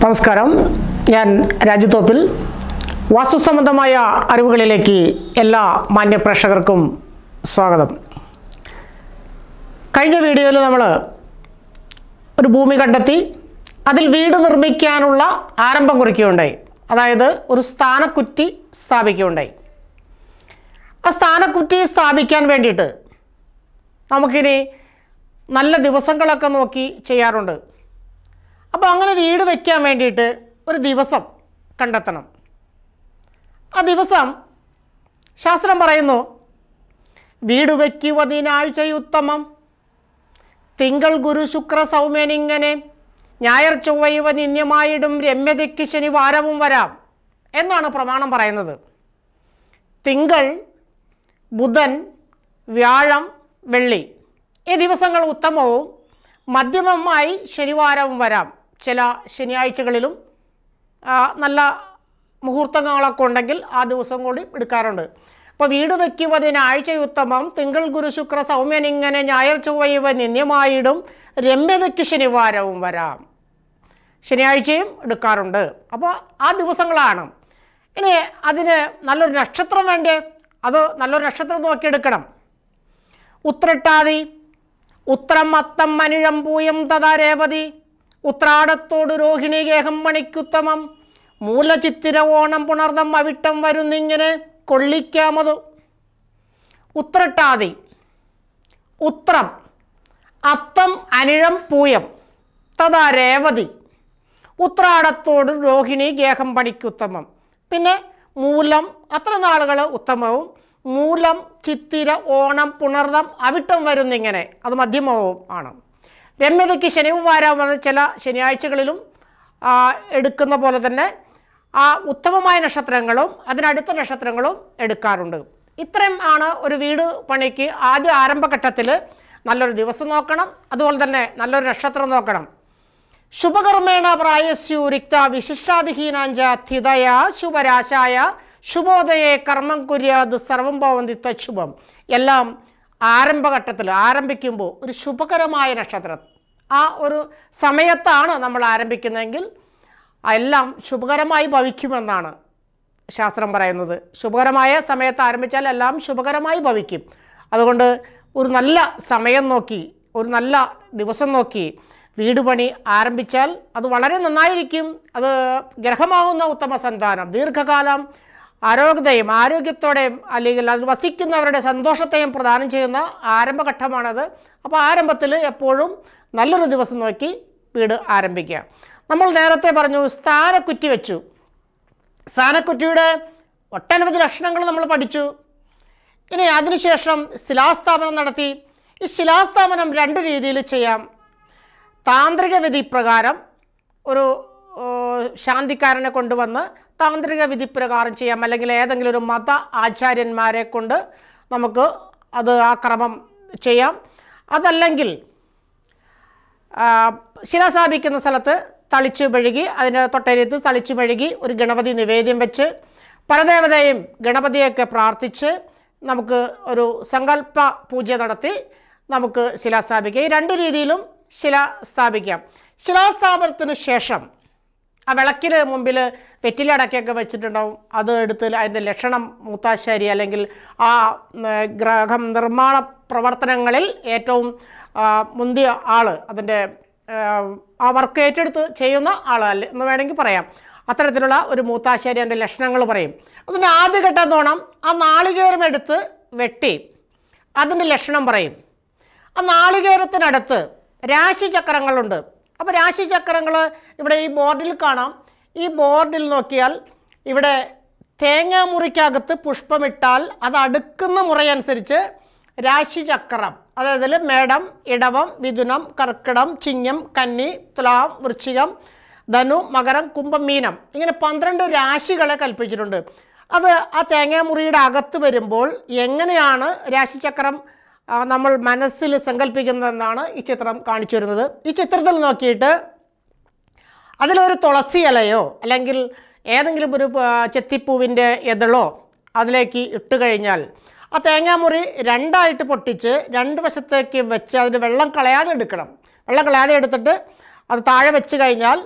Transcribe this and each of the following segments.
നമസ്കാരം ഞാൻ രാജുതോപ്പിൽ വാസ്തുസംബന്ധമായ അറിവുകളിലേക്ക് എല്ലാ മാന്യപ്രേക്ഷകർക്കും സ്വാഗതം കഴിഞ്ഞ വീഡിയോയിൽ നമ്മൾ ഒരു ഭൂമി കണ്ടെത്തി അതിൽ വീട് നിർമ്മിക്കാനുള്ള ആരംഭം കുറിക്കുകയുണ്ടായി അതായത് ഒരു സ്ഥാനക്കുറ്റി സ്ഥാപിക്കുകയുണ്ടായി ആ സ്ഥാനക്കുറ്റി സ്ഥാപിക്കാൻ വേണ്ടിയിട്ട് നമുക്കിനി നല്ല ദിവസങ്ങളൊക്കെ നോക്കി ചെയ്യാറുണ്ട് അപ്പോൾ അങ്ങനെ വീട് വയ്ക്കാൻ വേണ്ടിയിട്ട് ഒരു ദിവസം കണ്ടെത്തണം ആ ദിവസം ശാസ്ത്രം പറയുന്നു വീട് വയ്ക്കുവതിനാഴ്ചയുത്തമം തിങ്കൾ ഗുരു ശുക്ര സൗമ്യനിങ്ങനെ ഞായർ ചൊവ്വയുവ നിന്യമായിടും രമ്യതയ്ക്ക് ശനിവാരവും വരാം എന്നാണ് പ്രമാണം പറയുന്നത് തിങ്കൾ ബുധൻ വ്യാഴം വെള്ളി ഈ ദിവസങ്ങൾ ഉത്തമവും മധ്യമമായി ശനിവാരവും വരാം ചില ശനിയാഴ്ചകളിലും ആ, നല്ല മുഹൂർത്തങ്ങളൊക്കെ ഉണ്ടെങ്കിൽ ആ ദിവസം കൂടി എടുക്കാറുണ്ട് അപ്പോൾ വീട് വയ്ക്കുവതിന് ആഴ്ചയുത്തമം തിങ്കൾ ഗുരു ശുക്ര സൗമ്യനിങ്ങനെ ഞായർ ചൊവ്വയുവ നിന്യമായിടും രമ്യതയ്ക്ക് ശനിവാരവും വരാം ശനിയാഴ്ചയും എടുക്കാറുണ്ട് അപ്പോൾ ആ ദിവസങ്ങളാണ് ഇനി അതിന് നല്ലൊരു നക്ഷത്രം വേണ്ടേ അത് നല്ലൊരു നക്ഷത്രം നോക്കിയെടുക്കണം ഉത്രട്ടാതി ഉത്രം അത്തം മനിഴം പൂയം തഥാ രേവതി ഉത്രാടത്തോട് രോഹിണി ഗേഹം മണിക്കുത്തമം മൂലചിത്തിര ഓണം പുണർന്നം അവിട്ടം വരുന്നിങ്ങനെ കൊള്ളിക്കാമത് ഉത്രട്ടാതി ഉത്രം അത്തം അനിഴം പൂയം തഥാ രേവതി ഉത്രാടത്തോട് രോഹിണി ഗേഹം പണിക്കുത്തമം പിന്നെ മൂലം അത്ര നാളുകൾ ഉത്തമവും മൂലം ചിത്തിര ഓണം പുണർദം അവിട്ടം വരുന്നിങ്ങനെ അത് മധ്യമവും ആണ് രമ്യതയ്ക്ക് ശനിവും വാരാവുന്ന ചില ശനിയാഴ്ചകളിലും ആ, എടുക്കുന്ന പോലെ തന്നെ ആ ഉത്തമമായ നക്ഷത്രങ്ങളും അതിനടുത്ത നക്ഷത്രങ്ങളും എടുക്കാറുണ്ട് ഇത്രയും ആണ് ഒരു വീട് പണിക്ക് ആദ്യ ആരംഭഘട്ടത്തിൽ നല്ലൊരു ദിവസം നോക്കണം അതുപോലെ തന്നെ നല്ലൊരു നക്ഷത്രം നോക്കണം ശുഭകർമ്മേണ പ്രായസ്യു റിക്ത വിശിഷ്ടാധിഹീനാഞ്ച സ്ഥിതയ ശുഭരാശായ ശുഭോദയെ കർമ്മം കുര്യാത് സർവം ഭവന്തി തശുഭം എല്ലാം ആരംഭഘട്ടത്തിൽ ആരംഭിക്കുമ്പോൾ ഒരു ശുഭകരമായ നക്ഷത്രം ആ ഒരു സമയത്താണ് നമ്മൾ ആരംഭിക്കുന്നതെങ്കിൽ എല്ലാം ശുഭകരമായി ഭവിക്കുമെന്നാണ് ശാസ്ത്രം പറയുന്നത് ശുഭകരമായ സമയത്ത് ആരംഭിച്ചാൽ എല്ലാം ശുഭകരമായി ഭവിക്കും അതുകൊണ്ട് ഒരു നല്ല സമയം നോക്കി ഒരു നല്ല ദിവസം നോക്കി വീട് പണി ആരംഭിച്ചാൽ അത് വളരെ നന്നായിരിക്കും അത് ഗ്രഹമാകുന്ന ഉത്തമ സന്താനം ദീർഘകാലം ആരോഗ്യത്തെയും ആരോഗ്യത്തോടെയും അല്ലെങ്കിൽ അതിൽ വസിക്കുന്നവരുടെ സന്തോഷത്തെയും പ്രദാനം ചെയ്യുന്ന ആരംഭഘട്ടമാണത് അപ്പോൾ ആരംഭത്തിൽ എപ്പോഴും നല്ലൊരു ദിവസം നോക്കി വീട് ആരംഭിക്കുക നമ്മൾ നേരത്തെ പറഞ്ഞു സ്ഥാനക്കുറ്റി വെച്ചു സ്ഥാനക്കുറ്റിയുടെ ഒട്ടനവധി ലക്ഷണങ്ങൾ നമ്മൾ പഠിച്ചു ഇനി അതിനുശേഷം ശിലാസ്ഥാപനം നടത്തി ഈ ശിലാസ്ഥാപനം രണ്ട് രീതിയിൽ ചെയ്യാം താന്ത്രിക വിധി പ്രകാരം ഒരു ഏഹ്, ശാന്തിക്കാരനെ കൊണ്ടുവന്ന് താന്ത്രിക വിധി പ്രകാരം ചെയ്യാം അല്ലെങ്കിൽ ഏതെങ്കിലും ഒരു മത ആചാര്യന്മാരെ കൊണ്ട് നമുക്ക് അത് ആ ക്രമം ചെയ്യാം അതല്ലെങ്കിൽ ആ, ശില സ്ഥാപിക്കുന്ന സ്ഥലത്ത് തളിച്ചു മെഴുകി അതിന് തൊട്ടരിത്ത് തളിച്ചു മെഴുകി ഒരു ഗണപതി നിവേദ്യം വെച്ച് പരദേവതയും ഗണപതിയൊക്കെ പ്രാർത്ഥിച്ച് നമുക്ക് ഒരു സങ്കല്പ പൂജ നടത്തി നമുക്ക് ശില സ്ഥാപിക്കാം ഈ രണ്ട് രീതിയിലും ശില സ്ഥാപിക്കാം ശിലാസ്ഥാപനത്തിന് ശേഷം ആ വിളക്കിന് മുമ്പിൽ വെറ്റിലടക്കൊക്കെ വെച്ചിട്ടുണ്ടാവും അത് എടുത്ത് അതിൻ്റെ ലക്ഷണം മൂത്താശ്ശേരി അല്ലെങ്കിൽ ആ ഉം, ഗ്രഹം നിർമ്മാണ പ്രവർത്തനങ്ങളിൽ ഏറ്റവും ആ, മുന്തിയ ആൾ അതിൻ്റെ ആ, ആ വർക്ക് ഏറ്റെടുത്ത് ചെയ്യുന്ന ആളല്ല എന്ന് വേണമെങ്കിൽ പറയാം അത്തരത്തിലുള്ള ഒരു മൂത്താശ്ശേരി അതിൻ്റെ ലക്ഷണങ്ങൾ പറയും അതിൻ്റെ ആദ്യഘട്ടം തോണം ആ നാളികേരം എടുത്ത് വെട്ടി അതിൻ്റെ ലക്ഷണം പറയും ആ നാളികേരത്തിനടുത്ത് രാശിചക്രങ്ങളുണ്ട് അപ്പോൾ രാശിചക്രങ്ങൾ ഇവിടെ ഈ ബോർഡിൽ കാണാം ഈ ബോർഡിൽ നോക്കിയാൽ ഇവിടെ തേങ്ങാമുറിക്കകത്ത് പുഷ്പമിട്ടാൽ അത് അടുക്കുന്ന മുറയനുസരിച്ച് രാശിചക്രം അതായത് മേടം ഇടവം മിഥുനം കർക്കിടം ചിങ്ങം കന്നി തുലാം വൃശ്ചികം ധനു മകരം കുംഭം മീനം ഇങ്ങനെ പന്ത്രണ്ട് രാശികളെ കൽപ്പിച്ചിട്ടുണ്ട് അത് ആ തേങ്ങാമുറിയുടെ അകത്ത് വരുമ്പോൾ എങ്ങനെയാണ് രാശിചക്രം ആ, നമ്മൾ മനസ്സിൽ സങ്കല്പിക്കുന്നതെന്നാണ് ഈ ചിത്രം കാണിച്ചു വരുന്നത് ഈ ചിത്രത്തിൽ നോക്കിയിട്ട് അതിലൊരു തുളസി ഇലയോ അല്ലെങ്കിൽ ഏതെങ്കിലും ഒരു ആ, ചെത്തിപ്പൂവിൻ്റെ എതളോ അതിലേക്ക് ഇട്ട് കഴിഞ്ഞാൽ ആ തേങ്ങാമുറി രണ്ടായിട്ട് പൊട്ടിച്ച് രണ്ട് വശത്തേക്ക് വെച്ച് അതിന് വെള്ളം കളയാതെ എടുക്കണം വെള്ളം കളയാതെ എടുത്തിട്ട് അത് താഴെ വെച്ച് കഴിഞ്ഞാൽ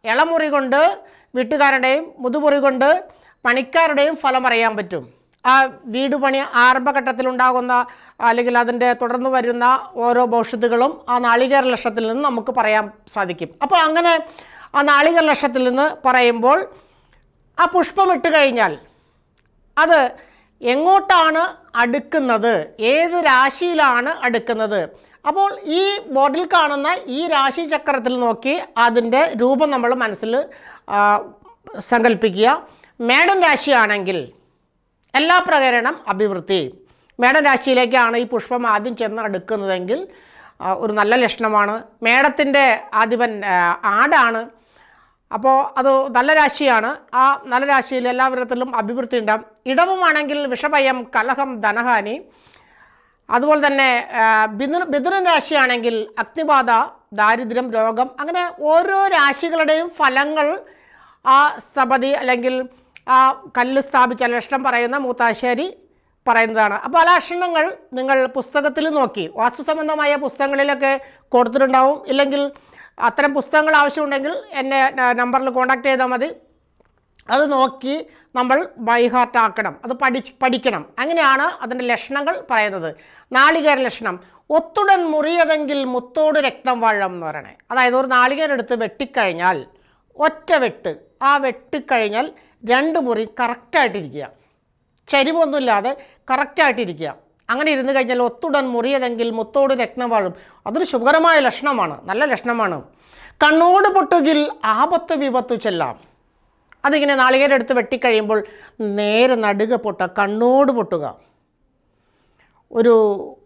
ഇളമുറി കൊണ്ട് വീട്ടുകാരുടെയും മുതുമുറി കൊണ്ട് പണിക്കാരുടെയും ഫലം അറിയാൻ പറ്റും ആ വീട് പണി ആരംഭഘട്ടത്തിലുണ്ടാകുന്ന അല്ലെങ്കിൽ അതിൻ്റെ തുടർന്ന് വരുന്ന ഓരോ ഭവിഷ്യത്തുകളും ആ നാളികേര ലക്ഷത്തിൽ നിന്ന് നമുക്ക് പറയാൻ സാധിക്കും അപ്പോൾ അങ്ങനെ ആ നാളികേര ലക്ഷത്തിൽ നിന്ന് പറയുമ്പോൾ ആ പുഷ്പം ഇട്ട് കഴിഞ്ഞാൽ അത് എങ്ങോട്ടാണ് അടുക്കുന്നത് ഏത് രാശിയിലാണ് അടുക്കുന്നത് അപ്പോൾ ഈ ബോർഡിൽ കാണുന്ന ഈ രാശി ചക്രത്തിൽ നോക്കി അതിൻ്റെ രൂപം നമ്മൾ മനസ്സിൽ ആ, സങ്കല്പിക്കുക മേടൻ രാശിയാണെങ്കിൽ എല്ലാ പ്രകരണം അഭിവൃദ്ധി മേടൻ രാശിയിലേക്കാണ് ഈ പുഷ്പം ആദ്യം ചെന്ന് അടുക്കുന്നതെങ്കിൽ ആ, ഒരു നല്ല ലക്ഷണമാണ് മേടത്തിൻ്റെ ആധിപൻ ആ, ആടാണ് അപ്പോൾ അത് നല്ല രാശിയാണ് ആ നല്ല രാശിയിൽ എല്ലാ വിധത്തിലും അഭിവൃദ്ധി ഉണ്ടാകും ഇടവുമാണെങ്കിൽ വിഷഭയം കലഹം ധനഹാനി അതുപോലെ തന്നെ ആ, മിഥുന മിഥുനൻ രാശിയാണെങ്കിൽ അഗ്നിബാധ ദാരിദ്ര്യം രോഗം അങ്ങനെ ഓരോ രാശികളുടെയും ഫലങ്ങൾ ആ സ്ഥപതി അല്ലെങ്കിൽ ആ കല്ല് സ്ഥാപിച്ച ലക്ഷണം പറയുന്ന മൂത്താശ്ശേരി പറയുന്നതാണ് അപ്പോൾ ആ ലക്ഷണങ്ങൾ നിങ്ങൾ പുസ്തകത്തിൽ നോക്കി വാസ്തു സംബന്ധമായ പുസ്തകങ്ങളിലൊക്കെ കൊടുത്തിട്ടുണ്ടാവും ഇല്ലെങ്കിൽ അത്തരം പുസ്തകങ്ങൾ ആവശ്യമുണ്ടെങ്കിൽ എന്നെ നമ്പറിൽ കോൺടാക്ട് ചെയ്താൽ മതി അത് നോക്കി നമ്മൾ ബൈഹാർട്ട് ആക്കണം അത് പഠി പഠിക്കണം അങ്ങനെയാണ് അതിൻ്റെ ലക്ഷണങ്ങൾ പറയുന്നത് നാളികേര ലക്ഷണം ഒത്തുടൻ മുറിയതെങ്കിൽ മുത്തോട് രക്തം വാഴം എന്ന് പറയണേ അതായത് ഒരു നാളികേരം എടുത്ത് വെട്ടിക്കഴിഞ്ഞാൽ ഒറ്റ വെട്ട് ആ വെട്ടിക്കഴിഞ്ഞാൽ രണ്ട് മുറി കറക്റ്റായിട്ടിരിക്കുക ചരിവൊന്നുമില്ലാതെ കറക്റ്റായിട്ടിരിക്കുക അങ്ങനെ ഇരുന്ന് കഴിഞ്ഞാൽ ഒത്തുടൻ മുറിയതെങ്കിൽ മുത്തോട് രക്തം വാഴും അതൊരു ശുഭകരമായ ലക്ഷണമാണ് നല്ല ലക്ഷണമാണ് കണ്ണോട് പൊട്ടുകിൽ ആപത്ത് വിപത്ത് ചെല്ലാം അതിങ്ങനെ നാളികേരം എടുത്ത് വെട്ടിക്കഴിയുമ്പോൾ നേരെ നടുക പൊട്ടുക കണ്ണോട് പൊട്ടുക ഒരു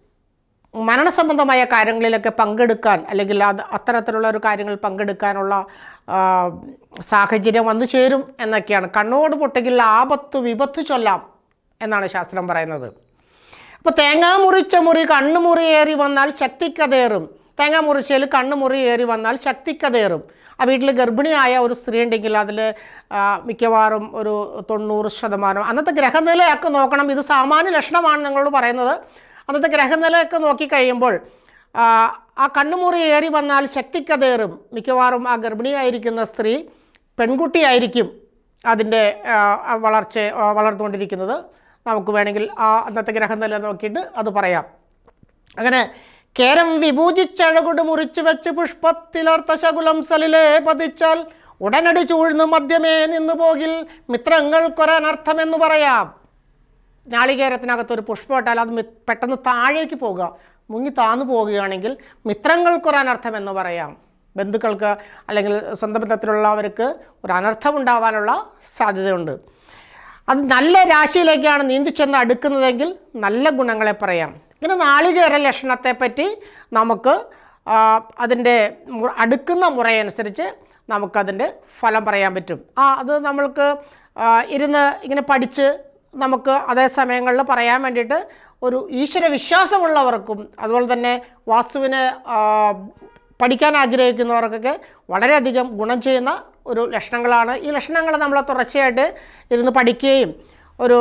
മരണസംബന്ധമായ കാര്യങ്ങളിലൊക്കെ പങ്കെടുക്കാൻ അല്ലെങ്കിൽ അത് അത്തരത്തിലുള്ള ഒരു കാര്യങ്ങൾ പങ്കെടുക്കാനുള്ള ആ, സാഹചര്യം വന്നു ചേരും എന്നൊക്കെയാണ് കണ്ണോട് പൊട്ടുകിൽ ആപത്ത് വിപത്ത് ചൊല്ലാം എന്നാണ് ശാസ്ത്രം പറയുന്നത് അപ്പോൾ തേങ്ങ മുറിച്ച മുറി കണ്ണു മുറി ഏറി വന്നാൽ ശക്തിക്കതേറും തേങ്ങ മുറിച്ചതിൽ കണ്ണു മുറി ഏറി വന്നാൽ ശക്തിക്കതേറും ആ വീട്ടിൽ ഗർഭിണിയായ ഒരു സ്ത്രീ ഉണ്ടെങ്കിൽ അതിൽ മിക്കവാറും ഒരു തൊണ്ണൂറ് ശതമാനം അന്നത്തെ ഗ്രഹനിലയൊക്കെ നോക്കണം ഇത് സാമാന്യ ലക്ഷണമാണ് നിങ്ങളോട് പറയുന്നത് അന്നത്തെ ഗ്രഹനിലയൊക്കെ നോക്കിക്കഴിയുമ്പോൾ ആ, ആ കണ്ണുമുറി ഏറി വന്നാൽ ശക്തിക്കതേറും മിക്കവാറും ആ ഗർഭിണിയായിരിക്കുന്ന സ്ത്രീ പെൺകുട്ടിയായിരിക്കും അതിൻ്റെ ആ, ആ വളർച്ച ആ, വളർന്നുകൊണ്ടിരിക്കുന്നത് നമുക്ക് വേണമെങ്കിൽ ആ അന്നത്തെ ഗ്രഹനില നോക്കിയിട്ട് അത് പറയാം അങ്ങനെ കേരം വിഭൂജിച്ചഴകുട് മുറിച്ചു വെച്ച് പുഷ്പത്തിലർത്ത ശകുലം സലിലെ പതിച്ചാൽ ഉടനടി ചൂഴ്ന്നു മദ്യമേ നിന്നു പോകിൽ മിത്രങ്ങൾക്കൊരനർത്ഥമെന്ന് പറയാം നാളികേരത്തിനകത്തൊരു പുഷ്പം ഇട്ടാൽ അത് മി- പെട്ടെന്ന് താഴേക്ക് പോകുക മുങ്ങി താന്നു പോവുകയാണെങ്കിൽ മിത്രങ്ങൾക്കൊരനർത്ഥം എന്ന് പറയാം ബന്ധുക്കൾക്ക് അല്ലെങ്കിൽ സ്വന്തം ബന്ധത്തിലുള്ളവർക്ക് ഒരു അനർത്ഥം ഉണ്ടാവാനുള്ള സാധ്യതയുണ്ട് അത് നല്ല രാശിയിലേക്കാണ് നീന്തി ചെന്ന് അടുക്കുന്നതെങ്കിൽ നല്ല ഗുണങ്ങളെ പറയാം ഇങ്ങനെ നാളികേര ലക്ഷണത്തെപ്പറ്റി നമുക്ക് ആ, അതിൻ്റെ മു- അടുക്കുന്ന മുറയനുസരിച്ച് നമുക്കതിൻ്റെ ഫലം പറയാൻ പറ്റും ആ അത് നമ്മൾക്ക് ആ, ഇരുന്ന് ഇങ്ങനെ പഠിച്ച് നമുക്ക് അതേ സമയങ്ങളിൽ പറയാൻ വേണ്ടിയിട്ട് ഒരു ഈശ്വര വിശ്വാസമുള്ളവർക്കും അതുപോലെ തന്നെ വാസ്തുവിനെ ആ, പഠിക്കാൻ ആഗ്രഹിക്കുന്നവർക്കൊക്കെ വളരെയധികം ഗുണം ചെയ്യുന്ന ഒരു ലക്ഷണങ്ങളാണ് ഈ ലക്ഷണങ്ങൾ നമ്മൾ തുടർച്ചയായിട്ട് ഇരുന്ന് പഠിക്കുകയും ഒരു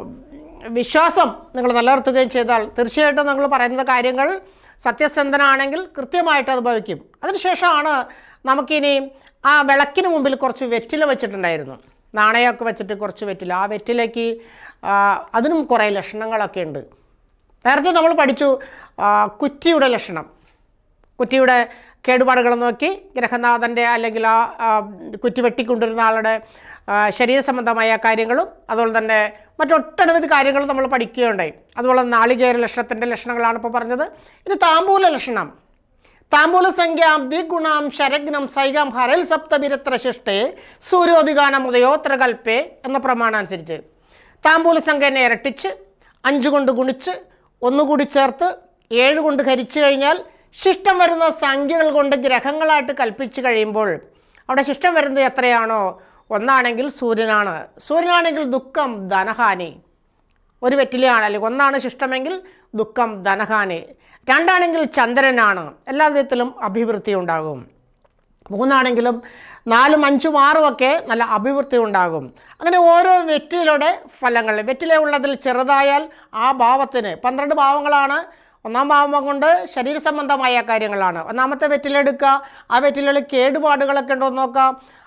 വിശ്വാസം നിങ്ങൾ നിലനിർത്തുകയും ചെയ്താൽ തീർച്ചയായിട്ടും നിങ്ങൾ പറയുന്ന കാര്യങ്ങൾ സത്യസന്ധനാണെങ്കിൽ കൃത്യമായിട്ട് അത് ഭവിക്കും അതിനുശേഷമാണ് നമുക്കിനി ആ വിളക്കിന് മുമ്പിൽ കുറച്ച് വെറ്റില വെച്ചിട്ടുണ്ടായിരുന്നു നാണയമൊക്കെ വെച്ചിട്ട് കുറച്ച് വെറ്റില ആ വെറ്റിലയ്ക്ക് ആ, അതിനും കുറേ ലക്ഷണങ്ങളൊക്കെ ഉണ്ട് നേരത്തെ നമ്മൾ പഠിച്ചു ആ, കുറ്റിയുടെ ലക്ഷണം കുറ്റിയുടെ കേടുപാടുകൾ നോക്കി ഗ്രഹനാഥൻ്റെ അല്ലെങ്കിൽ ആ ആ, കുറ്റി വെട്ടിക്കൊണ്ടിരുന്ന ആളുടെ ആ, ശരീര സംബന്ധമായ കാര്യങ്ങളും അതുപോലെ തന്നെ മറ്റൊട്ടനവധി കാര്യങ്ങളും നമ്മൾ പഠിക്കുകയുണ്ടായി അതുപോലെ നാളികേര ലക്ഷണത്തിൻ്റെ ലക്ഷണങ്ങളാണ് ഇപ്പോൾ പറഞ്ഞത് ഇത് താമ്പൂല ലക്ഷണം താമ്പൂല സംഖ്യാം ദ്വിഗുണാം ശരഗ്നം സൈകാം ഹരൽ സപ്തമിരത്ര ശിഷ്ടേ സൂര്യോദിഗാനം ഉദയോത്ര കൽപ്പേ എന്ന പ്രമാണം അനുസരിച്ച് താമ്പൂല സംഖ്യനെ ഇരട്ടിച്ച് അഞ്ച് കൊണ്ട് ഗുണിച്ച് ഒന്നുകൂടി ചേർത്ത് ഏഴ് കൊണ്ട് ഹരിച്ചു കഴിഞ്ഞാൽ ശിഷ്ടം വരുന്ന സംഖ്യകൾ കൊണ്ട് ഗ്രഹങ്ങളായിട്ട് കൽപ്പിച്ച് കഴിയുമ്പോൾ അവിടെ ശിഷ്ടം വരുന്നത് എത്രയാണോ ഒന്നാണെങ്കിൽ സൂര്യനാണ് സൂര്യനാണെങ്കിൽ ദുഃഖം ധനഹാനി ഒരു വെറ്റിലയാണ് അല്ലെങ്കിൽ ഒന്നാണ് ശിഷ്ടമെങ്കിൽ ദുഃഖം ധനഹാനി രണ്ടാണെങ്കിൽ ചന്ദ്രനാണ് എല്ലാ വിധത്തിലും അഭിവൃദ്ധി ഉണ്ടാകും മൂന്നാണെങ്കിലും നാലും അഞ്ചും ആറും ഒക്കെ നല്ല അഭിവൃദ്ധി ഉണ്ടാകും അങ്ങനെ ഓരോ വെറ്റിലയുടെ ഫലങ്ങൾ വെറ്റില ഉള്ളതിൽ ചെറുതായാൽ ആ ഭാവത്തിന് പന്ത്രണ്ട് ഭാവങ്ങളാണ് ഒന്നാം ഭാവം കൊണ്ട് ശരീര സംബന്ധമായ കാര്യങ്ങളാണ് ഒന്നാമത്തെ വെറ്റിലെടുക്കുക ആ വെറ്റിലയിൽ കേടുപാടുകളൊക്കെ ഉണ്ടോ എന്ന് നോക്കാം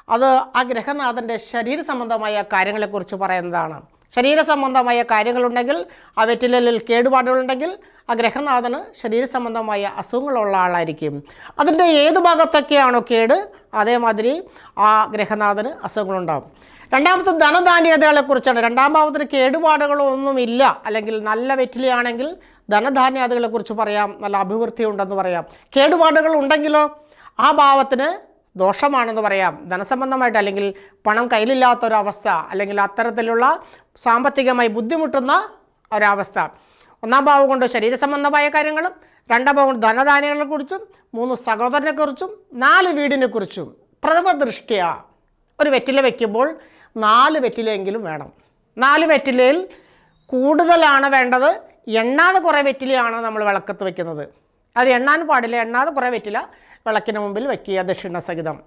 അത് ആ ഗ്രഹനാഥൻ്റെ ശരീര സംബന്ധമായ കാര്യങ്ങളെക്കുറിച്ച് പറയുന്നതാണ് ശരീര സംബന്ധമായ കാര്യങ്ങളുണ്ടെങ്കിൽ ആ വെറ്റിലലിൽ കേടുപാടുകളുണ്ടെങ്കിൽ ആ ഗ്രഹനാഥന് ശരീര സംബന്ധമായ അസുഖങ്ങളുള്ള ആളായിരിക്കും അതിൻ്റെ ഏത് ഭാഗത്തൊക്കെയാണോ കേട് അതേമാതിരി ആ ഗ്രഹനാഥന് അസുഖങ്ങളുണ്ടാകും രണ്ടാമത്തെ ധനധാന്യതകളെക്കുറിച്ചാണ് രണ്ടാം ഭാവത്തിന് കേടുപാടുകളൊന്നുമില്ല അല്ലെങ്കിൽ നല്ല വെറ്റിലയാണെങ്കിൽ ധനധാന്യാദികളെക്കുറിച്ച് പറയാം നല്ല അഭിവൃദ്ധി ഉണ്ടെന്ന് പറയാം കേടുപാടുകൾ ഉണ്ടെങ്കിലോ ആ ഭാവത്തിന് ദോഷമാണെന്ന് പറയാം ധനസംബന്ധമായിട്ട് അല്ലെങ്കിൽ പണം കയ്യിലില്ലാത്തൊരവസ്ഥ അല്ലെങ്കിൽ അത്തരത്തിലുള്ള സാമ്പത്തികമായി ബുദ്ധിമുട്ടുന്ന ഒരവസ്ഥ ഒന്നാം ഭാവം കൊണ്ട് ശരീര സംബന്ധമായ കാര്യങ്ങളും രണ്ടാം ഭാവം കൊണ്ട് ധനധാന്യങ്ങളെക്കുറിച്ചും മൂന്ന് സഹോദരനെക്കുറിച്ചും നാല് വീടിനെക്കുറിച്ചും പ്രഥമ ദൃഷ്ടിയ ഒരു വെറ്റില വയ്ക്കുമ്പോൾ നാല് വെറ്റിലയെങ്കിലും വേണം നാല് വെറ്റിലയിൽ കൂടുതലാണ് വേണ്ടത് എണ്ണാതെ കുറേ വെറ്റിലയാണ് നമ്മൾ വിളക്കത്ത് വെക്കുന്നത് അത് എണ്ണാൻ പാടില്ല എണ്ണാതെ കുറേ വെറ്റില വിളക്കിന് മുമ്പിൽ വയ്ക്കുക ദക്ഷിണ സഹിതം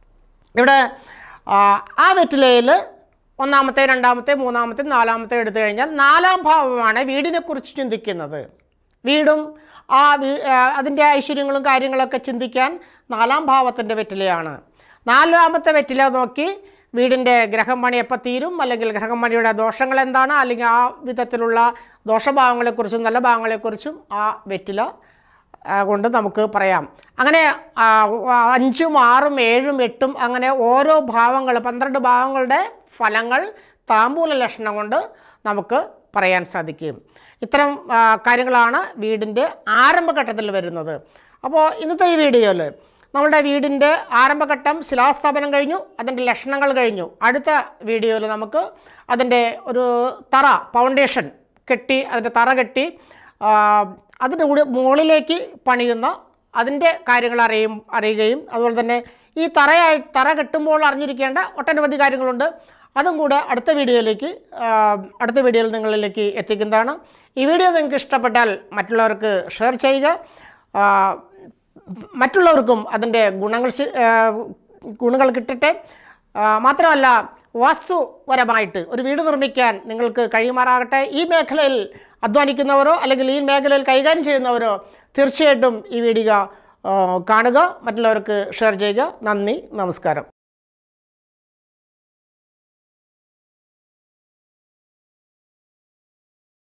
ഇവിടെ ആ, ആ വെറ്റിലയിൽ ഒന്നാമത്തെ രണ്ടാമത്തെ മൂന്നാമത്തെ നാലാമത്തെ എടുത്തു കഴിഞ്ഞാൽ നാലാം ഭാവമാണ് വീടിനെക്കുറിച്ച് ചിന്തിക്കുന്നത് വീടും ആ വീ ആ, അതിൻ്റെ ഐശ്വര്യങ്ങളും കാര്യങ്ങളൊക്കെ ചിന്തിക്കാൻ നാലാം ഭാവത്തിൻ്റെ വെറ്റിലയാണ് നാലാമത്തെ വെറ്റില നോക്കി വീടിൻ്റെ ഗ്രഹം പണി എപ്പോൾ തീരും അല്ലെങ്കിൽ ഗ്രഹം പണിയുടെ ദോഷങ്ങൾ എന്താണ് അല്ലെങ്കിൽ ആ വിധത്തിലുള്ള ദോഷഭാവങ്ങളെക്കുറിച്ചും നല്ല ഭാവങ്ങളെക്കുറിച്ചും ആ വെറ്റില ആ, കൊണ്ട് നമുക്ക് പറയാം അങ്ങനെ ആ, ആ, അഞ്ചും ആറും ഏഴും എട്ടും അങ്ങനെ ഓരോ ഭാവങ്ങൾ പന്ത്രണ്ട് ഭാവങ്ങളുടെ ഫലങ്ങൾ താമ്പൂല ലക്ഷണം കൊണ്ട് നമുക്ക് പറയാൻ സാധിക്കും ഇത്തരം ആ, കാര്യങ്ങളാണ് വീടിൻ്റെ ആരംഭഘട്ടത്തിൽ വരുന്നത് അപ്പോൾ ഇന്നത്തെ ഈ വീഡിയോയിൽ നമ്മളുടെ വീടിൻ്റെ ആരംഭഘട്ടം ശിലാസ്ഥാപനം കഴിഞ്ഞു അതിൻ്റെ ലക്ഷണങ്ങൾ കഴിഞ്ഞു അടുത്ത വീഡിയോയിൽ നമുക്ക് അതിൻ്റെ ഒരു തറ ഫൗണ്ടേഷൻ കെട്ടി അതിൻ്റെ തറ കെട്ടി ആ, അതിൻ്റെ കൂടെ മുകളിലേക്ക് പണിയുന്ന അതിൻ്റെ കാര്യങ്ങൾ അറിയും അറിയുകയും അതുപോലെ തന്നെ ഈ തറയായി തറ കെട്ടുമ്പോൾ അറിഞ്ഞിരിക്കേണ്ട ഒട്ടനവധി കാര്യങ്ങളുണ്ട് അതും കൂടെ അടുത്ത വീഡിയോയിലേക്ക് ആ, അടുത്ത വീഡിയോയിൽ നിങ്ങളിലേക്ക് എത്തിക്കുന്നതാണ് ഈ വീഡിയോ നിങ്ങൾക്ക് ഇഷ്ടപ്പെട്ടാൽ മറ്റുള്ളവർക്ക് ഷെയർ ചെയ്യുക ആ, മറ്റുള്ളവർക്കും അതിൻ്റെ ഗുണങ്ങൾ ശി- ആ, ഗുണങ്ങൾ കിട്ടട്ടെ ആ, മാത്രമല്ല വാസ്തുപരമായിട്ട് ഒരു വീട് നിർമ്മിക്കാൻ നിങ്ങൾക്ക് കഴിയുമാറാകട്ടെ ഈ മേഖലയിൽ അധ്വാനിക്കുന്നവരോ അല്ലെങ്കിൽ ഈ മേഖലയിൽ കൈകാര്യം ചെയ്യുന്നവരോ തീർച്ചയായിട്ടും ഈ വീഡിയോ ആ, കാണുക മറ്റുള്ളവർക്ക് ഷെയർ ചെയ്യുക നന്ദി നമസ്കാരം